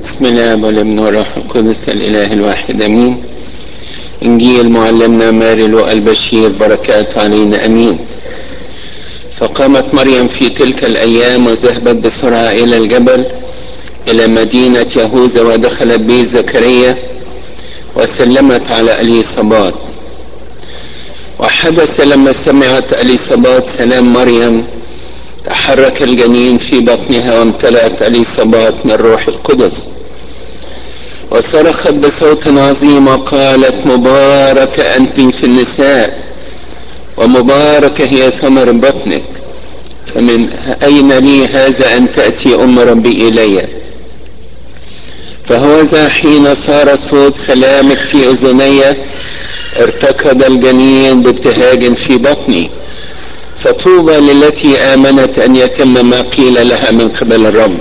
بسم الله والابن والروح القدس الاله الواحد امين انجيل معلمنا ماري لوقا البشير بركات علينا امين فقامت مريم في تلك الايام وذهبت بسرعه الى الجبل الى مدينه يهوذا ودخلت بيت زكريا وسلمت على اليصابات وحدث لما سمعت اليصابات سلام مريم تحرك الجنين في بطنها وامتلأت اليصابات من روح القدس وصرخت بصوت عظيم وقالت مباركة أنت في النساء ومباركة هي ثمر بطنك فمن أين لي هذا أن تأتي أم ربي إلي فهو ذا حين صار صوت سلامك في أذني ارتكض الجنين بابتهاج في بطني فطوبى للتي آمنت أن يتم ما قيل لها من قبل الرب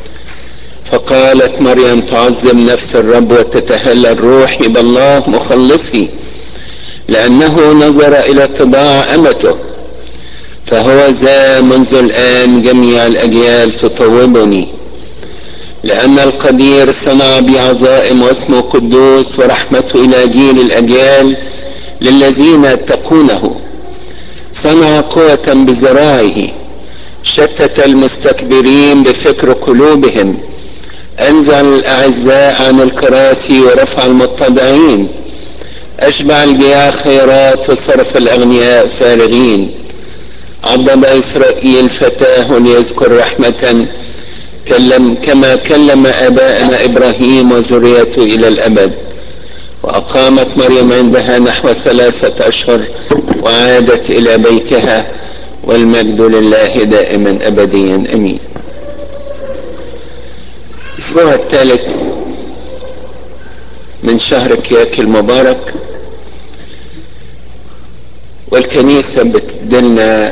فقالت مريم تعظم نفس الرب وتتهلل روحي بالله مخلصي لأنه نظر إلى اتضاع أمته فهو ذا منذ الآن جميع الأجيال تطوبني لأن القدير صنع بي عظائم واسمه قدوس ورحمته إلى جيل الأجيال للذين يتقونه صنع قوة بذراعه شتت المستكبرين بفكر قلوبهم انزل الاعزاء عن الكراسي ورفع المتضعين اشبع الجياع خيرات وصرف الاغنياء فارغين عضد اسرائيل فتاه ليذكر رحمة كلم كما كلم اباءنا ابراهيم وذريته الى الابد وأقامت مريم عندها نحو ثلاثة أشهر وعادت إلى بيتها والمجد لله دائما أبديا أمين الأسبوع الثالث من شهر كياك المبارك والكنيسة بتدلنا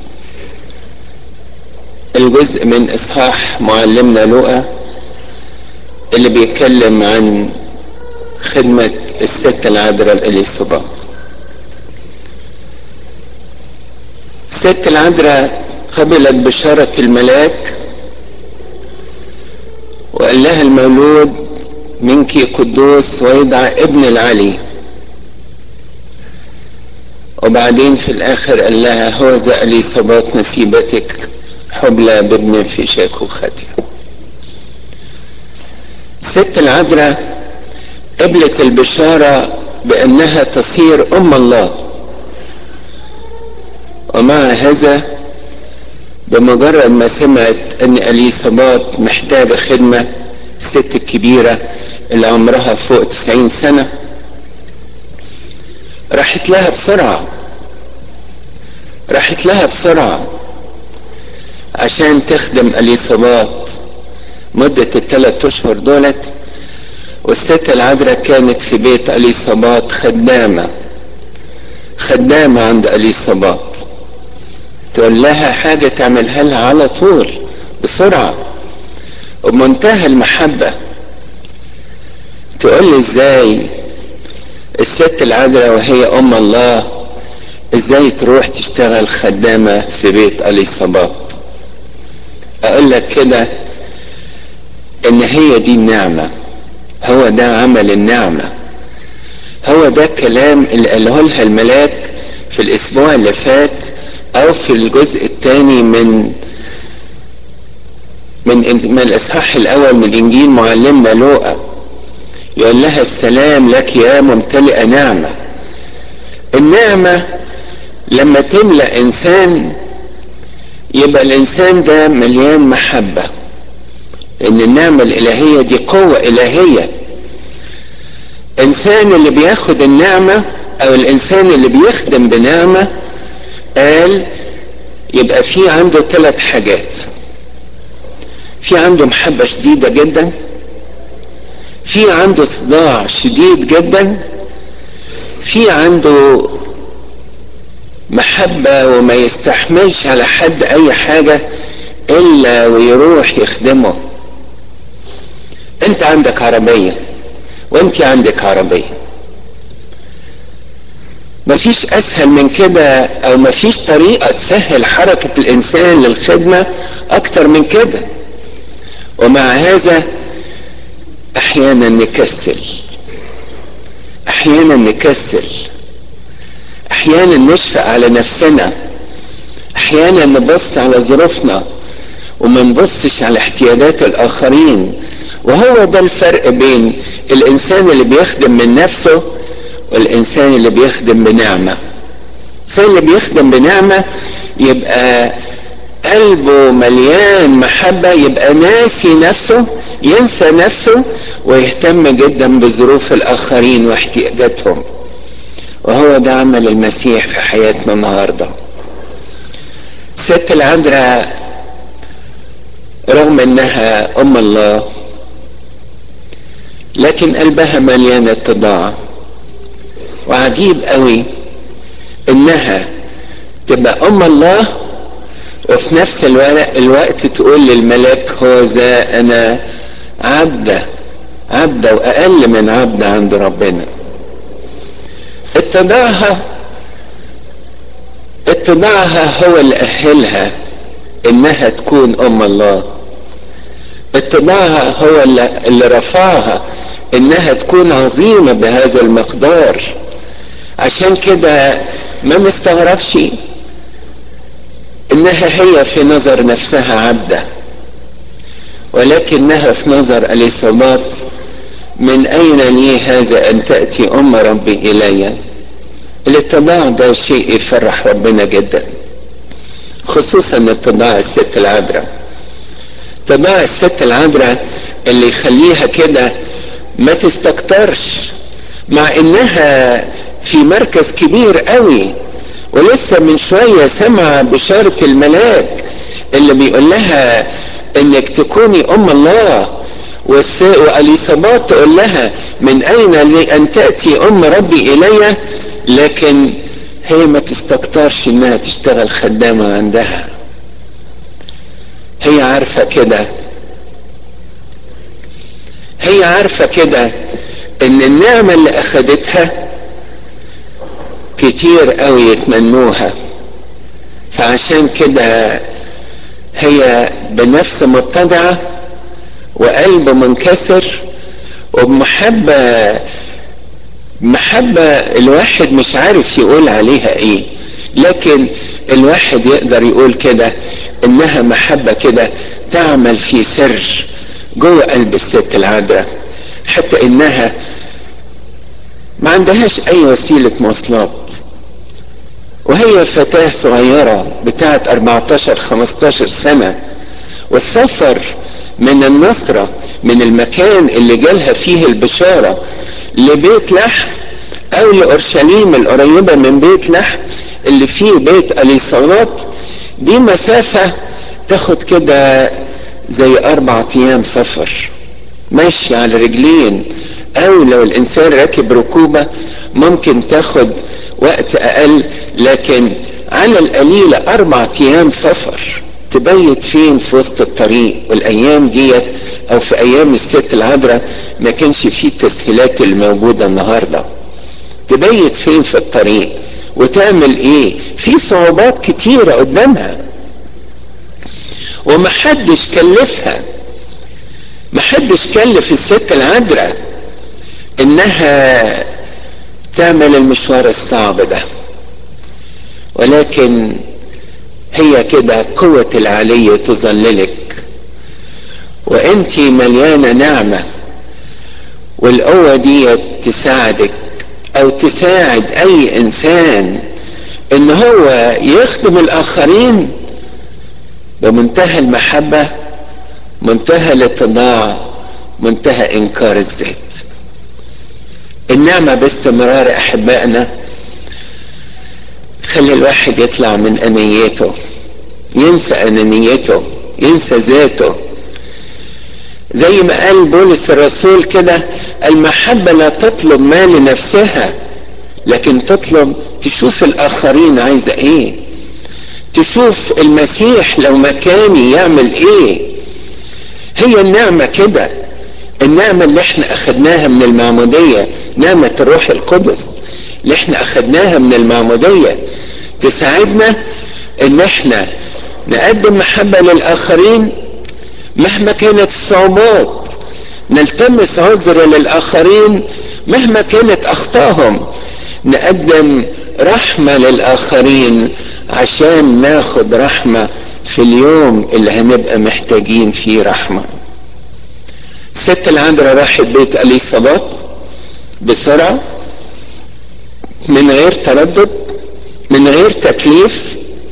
الجزء من إصحاح معلمنا لوقا اللي بيتكلم عن خدمة الست العذراء الإليصابات الست العذراء قبلت بشارة الملاك وقال لها المولود منك قدوس ويدعى ابن العلي وبعدين في الآخر قال لها هو ذا إليصابات نسيبتك حبلى بابن في شيخوختها الست العذراء قبلت البشارة بأنها تصير أم الله ومع هذا بمجرد ما سمعت أن أليصابات محتاجة خدمة الست الكبيرة اللي عمرها فوق تسعين سنة راحت لها بسرعة راحت لها بسرعة عشان تخدم أليصابات مدة الثلاث أشهر دولت والست العذراء كانت في بيت اليصابات خدامة خدامة عند اليصابات تقول لها حاجة تعملها لها على طول بسرعة وبمنتهى المحبة تقول لي ازاي الست العذراء وهي ام الله ازاي تروح تشتغل خدامة في بيت اليصابات اقول لك كده ان هي دي النعمه هو ده عمل النعمة هو ده الكلام اللي قاله لها الملاك في الاسبوع اللي فات او في الجزء الثاني من من من الاصحاح الاول من انجيل معلمنا لوقا يقول لها السلام لك يا ممتلئه نعمه النعمه لما تملا انسان يبقى الانسان ده مليان محبه لان النعمه الالهيه دي قوه الهيه انسان اللي بياخد النعمه او الانسان اللي بيخدم بنعمه قال يبقى في عنده ثلاث حاجات في عنده محبه شديده جدا في عنده صداع شديد جدا في عنده محبه وما يستحملش على حد اي حاجه الا ويروح يخدمه انت عندك عربية وانت عندك عربية مفيش اسهل من كده او مفيش طريقة تسهل حركة الانسان للخدمة اكتر من كده ومع هذا احيانا نكسل احيانا نكسل احيانا نشفق على نفسنا احيانا نبص على ظروفنا وما نبصش على احتياجات الاخرين وهو ده الفرق بين الانسان اللي بيخدم من نفسه والانسان اللي بيخدم بنعمه الانسان اللي بيخدم بنعمه يبقى قلبه مليان محبه يبقى ناسي نفسه ينسى نفسه ويهتم جدا بظروف الاخرين واحتياجاتهم وهو ده عمل المسيح في حياتنا النهارده ست العذراء رغم انها ام الله لكن قلبها مليان اتضاع وعجيب قوي انها تبقى ام الله وفي نفس الوقت تقول للملاك هو ذا انا عبده عبده واقل من عبده عند ربنا اتضاعها اتضاعها هو اللي اهلها انها تكون ام الله اتضاعها هو اللي رفعها انها تكون عظيمه بهذا المقدار عشان كده ما نستغربش انها هي في نظر نفسها عبده ولكنها في نظر اليصابات من اين لي هذا ان تاتي ام ربي الي الاتضاع ده شيء يفرح ربنا جدا خصوصا اتضاع الست العذراء اتضاع الست العذراء اللي يخليها كده ما تستكترش مع انها في مركز كبير قوي ولسه من شويه سمع بشاره الملاك اللي بيقول لها انك تكوني ام الله واليصابات تقول لها من اين لي ان تاتي ام ربي الي لكن هي ما تستكترش انها تشتغل خدامه عندها هي عارفه كده هي عارفه كده ان النعمه اللي اخدتها كتير قوي يتمنوها فعشان كده هي بنفس متضعه وقلب منكسر وبمحبه محبه الواحد مش عارف يقول عليها ايه لكن الواحد يقدر يقول كده انها محبه كده تعمل في سر جوه قلب الست العذراء حتى انها ما عندهاش اي وسيله مواصلات وهي فتاة صغيرة بتاعت 14 15 سنة والسفر من النصرة من المكان اللي جالها فيه البشارة لبيت لحم او لأورشليم القريبة من بيت لحم اللي فيه بيت اليصالات دي مسافة تاخد كده زي اربع ايام سفر ماشي على رجلين او لو الانسان راكب ركوبة ممكن تاخد وقت اقل لكن على القليلة اربع ايام سفر تبيت فين في وسط الطريق والايام ديت او في ايام الست العذراء ما كانش فيه التسهيلات اللي موجودة النهاردة تبيت فين في الطريق وتعمل ايه في صعوبات كتيرة قدامها ومحدش كلفها محدش كلف الست العذراء انها تعمل المشوار الصعب ده ولكن هي كده قوة العلي تظللك وانت مليانة نعمة والقوة دي تساعدك او تساعد اي انسان ان هو يخدم الاخرين بمنتهى المحبة منتهى الاتضاع منتهى انكار الذات النعمة باستمرار احبائنا خلي الواحد يطلع من انيته ينسى انانيته ينسى ذاته زي ما قال بولس الرسول كده المحبة لا تطلب ما لنفسها لكن تطلب تشوف الاخرين عايزة ايه تشوف المسيح لو مكاني يعمل ايه هي النعمة كده النعمة اللي احنا اخدناها من المعمودية نعمة الروح القدس اللي احنا اخدناها من المعمودية تساعدنا ان احنا نقدم محبة للاخرين مهما كانت الصعوبات نلتمس عذر للآخرين مهما كانت أخطائهم نقدم رحمة للآخرين عشان ناخد رحمة في اليوم اللي هنبقى محتاجين فيه رحمة الست العذراء راحت بيت اليصابات بسرعة من غير تردد من غير تكليف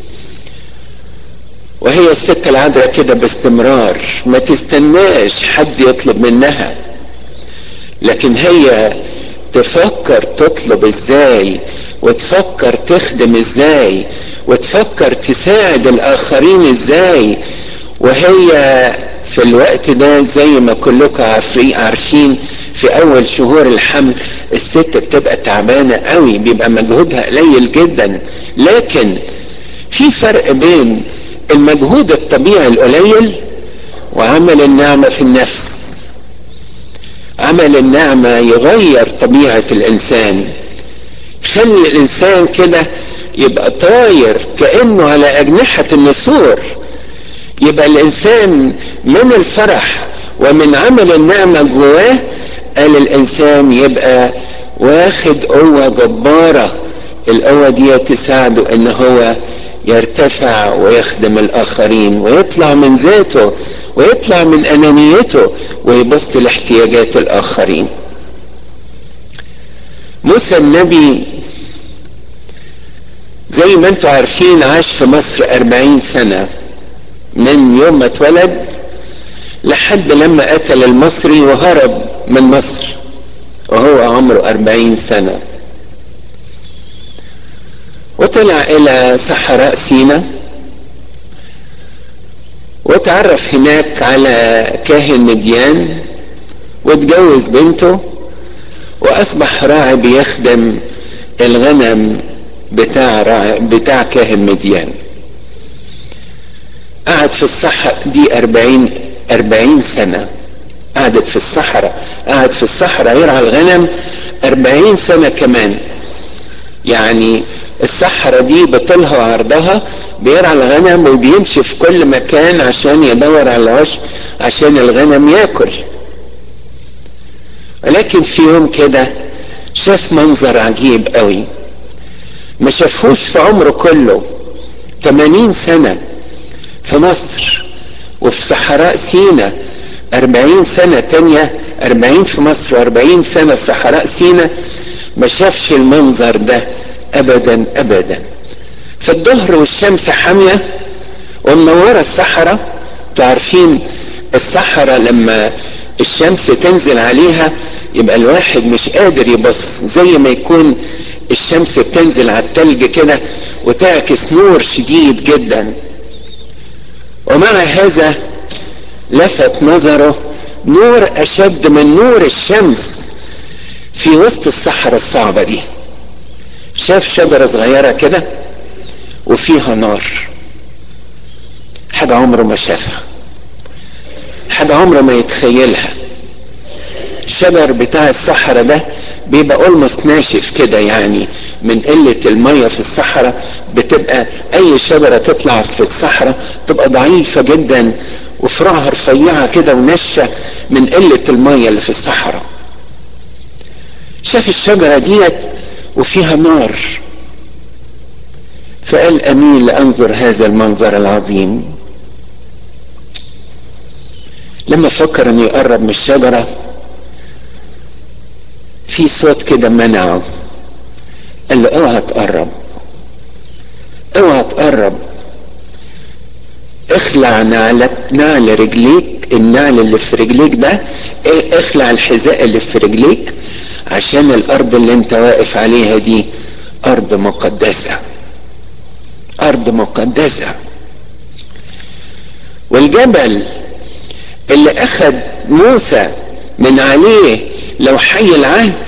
وهي الست العذراء كده باستمرار ما تستناش حد يطلب منها لكن هي تفكر تطلب ازاي وتفكر تخدم ازاي وتفكر تساعد الاخرين ازاي وهي في الوقت ده زي ما كلكم عارفين في اول شهور الحمل الست بتبقى تعبانه قوي بيبقى مجهودها قليل جدا لكن في فرق بين المجهود الطبيعي القليل وعمل النعمه في النفس عمل النعمه يغير طبيعه الانسان يخلي الانسان كده يبقى طاير كانه على اجنحه النسور يبقى الانسان من الفرح ومن عمل النعمه جواه قال الانسان يبقى واخد قوه جباره القوه دي تساعده ان هو يرتفع ويخدم الاخرين ويطلع من ذاته ويطلع من انانيته ويبص لاحتياجات الاخرين موسى النبي زي ما انتم عارفين عاش في مصر أربعين سنة من يوم ما اتولد لحد لما قتل المصري وهرب من مصر وهو عمره أربعين سنة وطلع إلى صحراء سينا وتعرف هناك على كاهن مديان واتجوز بنته وأصبح راعي بيخدم الغنم بتاع راعي بتاع كاهن مديان قعد في الصحراء دي أربعين أربعين سنة قعدت في الصحراء قعد في الصحراء يرعى الغنم أربعين سنة كمان يعني الصحراء دي بطولها وعرضها بيرعى الغنم وبيمشي في كل مكان عشان يدور على العشب عشان الغنم ياكل ولكن في يوم كده شاف منظر عجيب قوي ما شافهوش في عمره كله 80 سنة في مصر وفي صحراء سينا 40 سنة تانية 40 في مصر و40 سنة في صحراء سينا ما شافش المنظر ده ابدا ابدا في الظهر والشمس حامية ومنورة الصحراء تعرفين الصحراء لما الشمس تنزل عليها يبقى الواحد مش قادر يبص زي ما يكون الشمس بتنزل على التلج كده وتعكس نور شديد جدا ومع هذا لفت نظره نور اشد من نور الشمس في وسط الصحراء الصعبه دي شاف شجره صغيره كده وفيها نار حاجه عمره ما شافها حاجه عمره ما يتخيلها الشجر بتاع الصحراء ده بيبقى اولموست ناشف كده يعني من قلة المية في الصحراء بتبقى أي شجرة تطلع في الصحراء تبقى ضعيفة جدا وفرعها رفيعة كده ونشة من قلة المية اللي في الصحراء شاف الشجرة ديت وفيها نار فقال أمين لأنظر هذا المنظر العظيم لما فكر انه يقرب من الشجره في صوت كده منعه قال له اوعى تقرب اوعى تقرب اخلع نعل نعل رجليك النعل اللي في رجليك ده اخلع الحذاء اللي في رجليك عشان الارض اللي انت واقف عليها دي ارض مقدسه ارض مقدسه والجبل اللي اخذ موسى من عليه لو حي العهد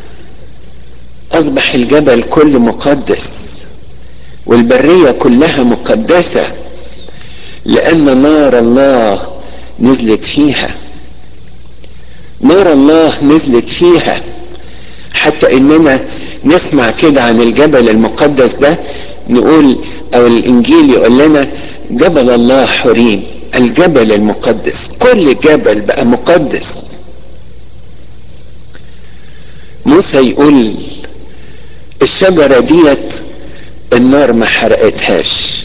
اصبح الجبل كله مقدس والبريه كلها مقدسه لان نار الله نزلت فيها نار الله نزلت فيها حتى اننا نسمع كده عن الجبل المقدس ده نقول او الانجيل يقول لنا جبل الله حريم الجبل المقدس كل جبل بقى مقدس موسى يقول الشجرة ديت النار ما حرقتهاش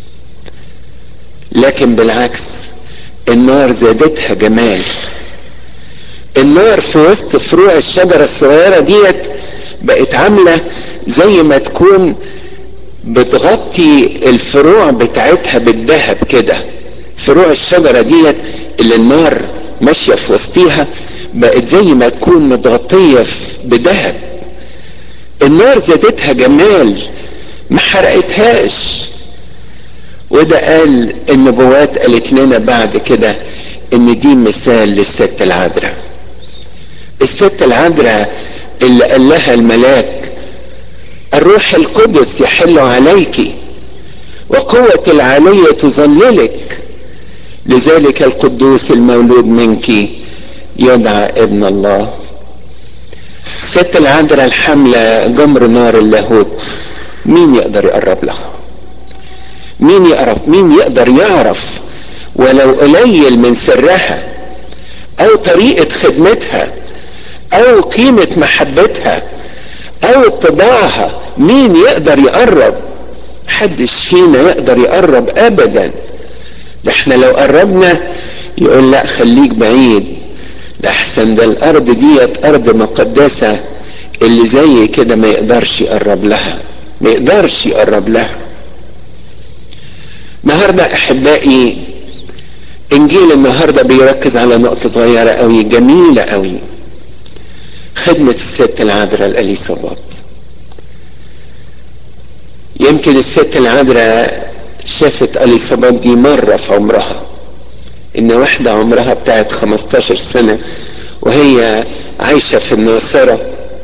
لكن بالعكس النار زادتها جمال النار في وسط فروع الشجرة الصغيرة ديت بقت عاملة زي ما تكون بتغطي الفروع بتاعتها بالذهب كده فروع الشجرة ديت اللي النار ماشية في وسطيها بقت زي ما تكون متغطية بذهب النار زادتها جمال ما حرقتهاش وده قال النبوات قالت لنا بعد كده ان دي مثال للست العذراء الست العذراء اللي قال لها الملاك الروح القدس يحل عليك وقوة العالية تظللك لذلك القدوس المولود منك يدعى ابن الله الست العذراء الحاملة جمر نار اللاهوت مين يقدر يقرب لها مين يقرب مين يقدر يعرف ولو قليل من سرها او طريقة خدمتها او قيمة محبتها او اتباعها مين يقدر يقرب محدش فينا يقدر يقرب ابدا ده احنا لو قربنا يقول لا خليك بعيد لأحسن ده الارض ديت ارض مقدسة اللي زي كده ما يقدرش يقرب لها ما يقدرش يقرب لها النهاردة احبائي انجيل النهاردة بيركز على نقطة صغيرة قوي جميلة قوي خدمة الست العذراء الاليصابات يمكن الست العذراء شافت اليصابات دي مرة في عمرها ان واحدة عمرها بتاعت 15 سنة وهي عايشة في الناصرة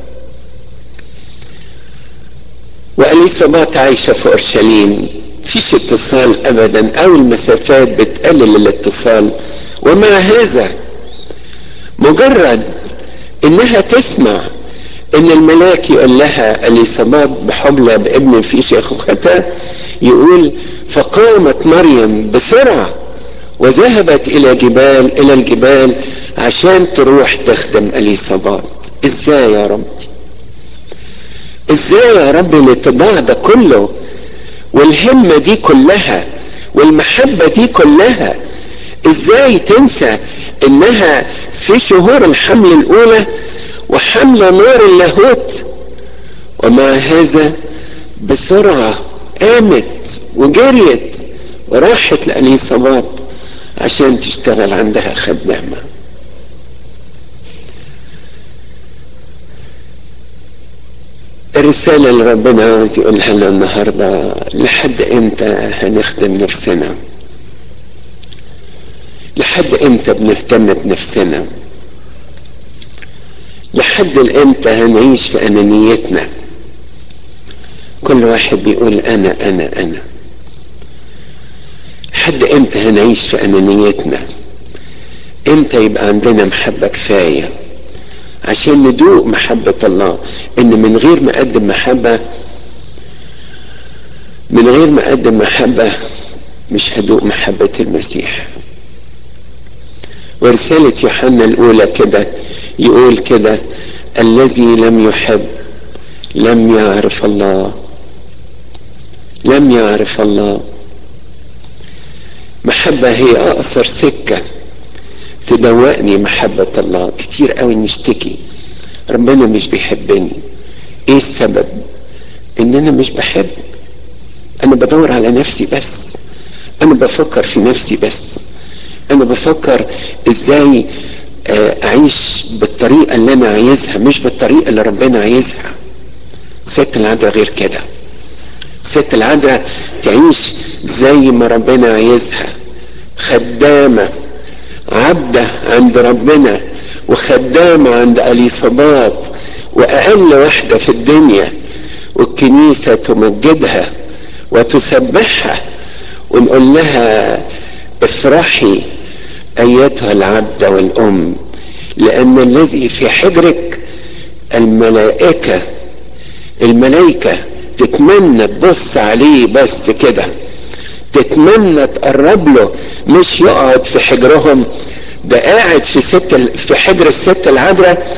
واليصابات عايشة في اورشليم فيش اتصال ابدا او المسافات بتقلل الاتصال ومع هذا مجرد انها تسمع ان الملاك يقول لها اليصابات بحبلى بابن في شيخوختها يقول فقامت مريم بسرعه وذهبت الى جبال الى الجبال عشان تروح تخدم اليصابات ازاي يا رب ازاي يا رب الاتباع ده كله والهمه دي كلها والمحبه دي كلها ازاي تنسى انها في شهور الحمل الاولى وحمل نار اللاهوت ومع هذا بسرعه قامت وجريت وراحت لاليصابات عشان تشتغل عندها خدامه الرسالة اللي ربنا عاوز يقولها لنا النهاردة لحد امتى هنخدم نفسنا لحد امتى بنهتم بنفسنا لحد امتى هنعيش في انانيتنا كل واحد بيقول انا انا انا لحد امتى هنعيش في انانيتنا امتى يبقى عندنا محبة كفاية عشان ندوق محبة الله ان من غير ما اقدم محبة من غير ما اقدم محبة مش هدوق محبة المسيح ورسالة يوحنا الاولى كده يقول كده الذي لم يحب لم يعرف الله لم يعرف الله محبة هي اقصر سكة تدوقني محبة الله كتير قوي نشتكي ربنا مش بيحبني ايه السبب ان انا مش بحب انا بدور على نفسي بس انا بفكر في نفسي بس انا بفكر ازاي اعيش بالطريقة اللي انا عايزها مش بالطريقة اللي ربنا عايزها ست العذراء غير كده ست العذراء تعيش زي ما ربنا عايزها خدامة عبدة عند ربنا وخدامة عند اليصابات واقل واحدة في الدنيا والكنيسة تمجدها وتسبحها ونقول لها افرحي ايتها العبدة والام لان الذي في حجرك الملائكة الملائكة تتمنى تبص عليه بس كده تتمنى تقرب له مش يقعد في حجرهم ده قاعد في ست في حجر الست العذراء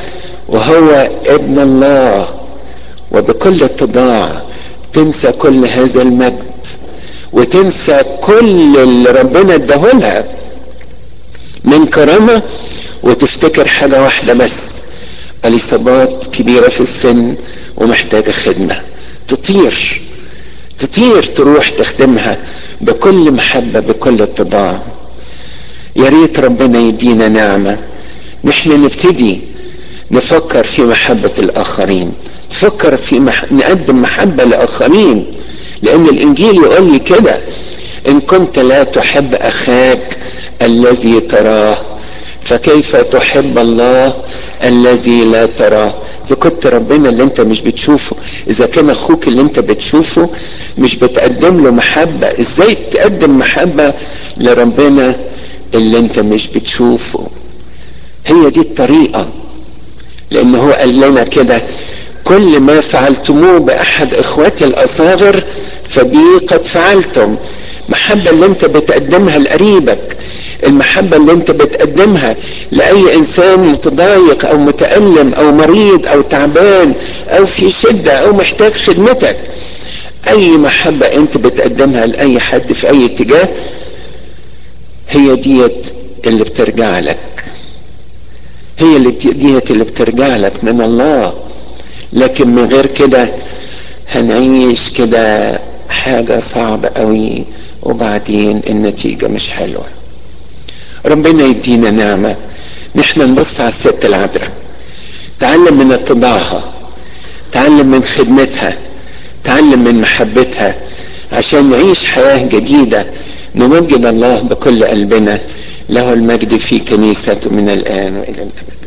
وهو ابن الله وبكل اتضاع تنسى كل هذا المجد وتنسى كل اللي ربنا اداهولها من كرامة وتفتكر حاجة واحدة بس اليصابات كبيرة في السن ومحتاجة خدمة تطير تطير تروح تخدمها بكل محبة بكل اتضاع يا ريت ربنا يدينا نعمة نحن نبتدي نفكر في محبة الآخرين نفكر في مح... نقدم محبة لآخرين لأن الإنجيل يقول لي كده إن كنت لا تحب أخاك الذي تراه فكيف تحب الله الذي لا تراه اذا كنت ربنا اللي انت مش بتشوفه اذا كان اخوك اللي انت بتشوفه مش بتقدم له محبة ازاي تقدم محبة لربنا اللي انت مش بتشوفه هي دي الطريقة لان هو قال لنا كده كل ما فعلتموه باحد اخواتي الاصاغر فبي قد فعلتم محبة اللي انت بتقدمها لقريبك المحبة اللي انت بتقدمها لأي إنسان متضايق أو متألم أو مريض أو تعبان أو في شدة أو محتاج خدمتك أي محبة أنت بتقدمها لأي حد في أي اتجاه هي ديت اللي بترجع لك هي اللي ديت اللي بترجع لك من الله لكن من غير كده هنعيش كده حاجة صعبة قوي وبعدين النتيجة مش حلوة ربنا يدينا نعمة نحن نبص على الست العذراء تعلم من اتباعها تعلم من خدمتها تعلم من محبتها عشان نعيش حياة جديدة نمجد الله بكل قلبنا له المجد في كنيسته من الآن وإلى الأبد